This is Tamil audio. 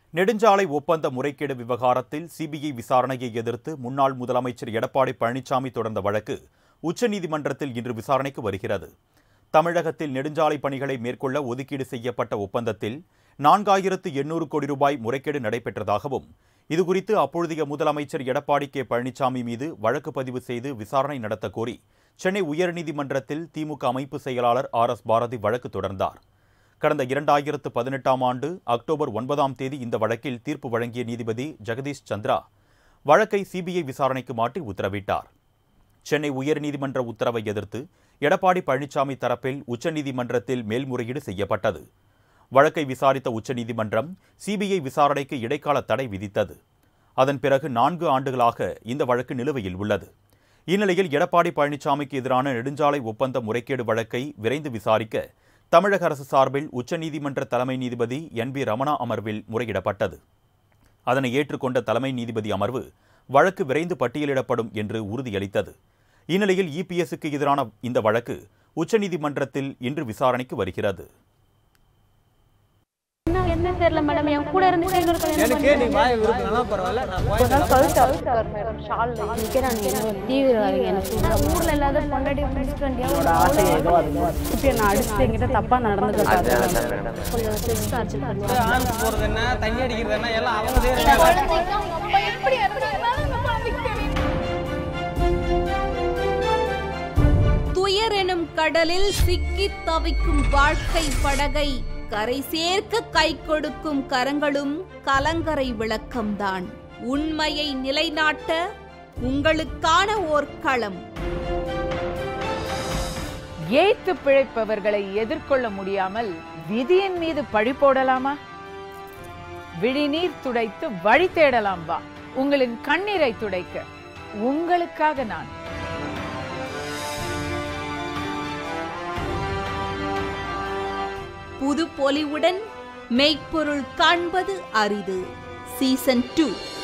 நெடுஞ்சாலை ஒப்பந்த முறைகேடு விவகாரத்தில் சிபிஐ விசாரணையை எதிர்த்து முன்னாள் முதலமைச்சர் எடப்பாடி பழனிசாமி தொடர்ந்த வழக்கு உச்சநீதிமன்றத்தில் இன்று விசாரணைக்கு வருகிறது தமிழகத்தில் நெடுஞ்சாலை பணிகளை மேற்கொள்ள ஒதுக்கீடு செய்யப்பட்ட ஒப்பந்தத்தில் நான்காயிரத்து எண்ணூறு கோடி ரூபாய் முறைகேடு நடைபெற்றதாகவும் இதுகுறித்து அப்பொழுதைய முதலமைச்சர் எடப்பாடி கே பழனிசாமி மீது வழக்கு பதிவு செய்து விசாரணை நடத்த கோரி சென்னை உயர்நீதிமன்றத்தில் திமுக அமைப்பு செயலாளர் ஆர் எஸ் பாரதி வழக்கு தொடர்ந்தார் கடந்த இரண்டாயிரத்து பதினெட்டாம் ஆண்டு அக்டோபர் ஒன்பதாம் தேதி இந்த வழக்கில் தீர்ப்பு வழங்கிய நீதிபதி ஜெகதீஷ் சந்திரா வழக்கை சிபிஐ விசாரணைக்கு மாற்றி உத்தரவிட்டார் சென்னை உயர்நீதிமன்ற உத்தரவை எதிர்த்து எடப்பாடி பழனிசாமி தரப்பில் உச்சநீதிமன்றத்தில் மேல்முறையீடு செய்யப்பட்டது வழக்கை விசாரித்த உச்சநீதிமன்றம் சிபிஐ விசாரணைக்கு இடைக்கால தடை விதித்தது அதன் பிறகு நான்கு ஆண்டுகளாக இந்த வழக்கு நிலுவையில் உள்ளது இந்நிலையில் எடப்பாடி பழனிசாமிக்கு எதிரான நெடுஞ்சாலை ஒப்பந்த முறைகேடு வழக்கை விரைந்து விசாரிக்க தமிழக அரசு சார்பில் உச்சநீதிமன்ற தலைமை நீதிபதி என் வி ரமணா அமர்வில் முறையிடப்பட்டது அதனை ஏற்றுக்கொண்ட தலைமை நீதிபதி அமர்வு வழக்கு விரைந்து பட்டியலிடப்படும் என்று உறுதியளித்தது இந்நிலையில் இபிஎஸ்க்கு எதிரான இந்த வழக்கு உச்சநீதிமன்றத்தில் இன்று விசாரணைக்கு வருகிறது என்ன என்ன தெரியல மேடம் என் கூட இருந்து இன்னொரு கல்யாணம் எனக்கு நீ வாய விருப்பம்னா பரவாயில்ல நான் போய் தீவிரவாதி எனக்கு ஊர்ல இல்லாத பொண்டாடி பிடிச்சிட்டு குட்டியை நான் அடிச்சுட்டு என்கிட்ட தப்பா நடந்துக்கிட்டாரு கொஞ்சம் செக்ஸ் டார்ச்சர் பண்ணுவாங்க ஆண் போறது என்ன தண்ணி அடிக்கிறது என்ன எல்லாம் அவங்க செய்யறாங்க துயர் எனும் கடலில் சிக்கித் தவிக்கும் வாழ்க்கை படகை கரை சேர்க்க கை கொடுக்கும் கரங்களும் கலங்கரை விளக்கம்தான் உண்மையை நிலைநாட்ட உங்களுக்கான ஓர் களம் ஏய்த்து பிழைப்பவர்களை எதிர்கொள்ள முடியாமல் விதியின் மீது பழி போடலாமா விழிநீர் துடைத்து வழி தேடலாம் வா உங்களின் கண்ணீரை துடைக்க உங்களுக்காக நான் புது பொலிவுடன் மெய்ப்பொருள் காண்பது அரிது சீசன் டூ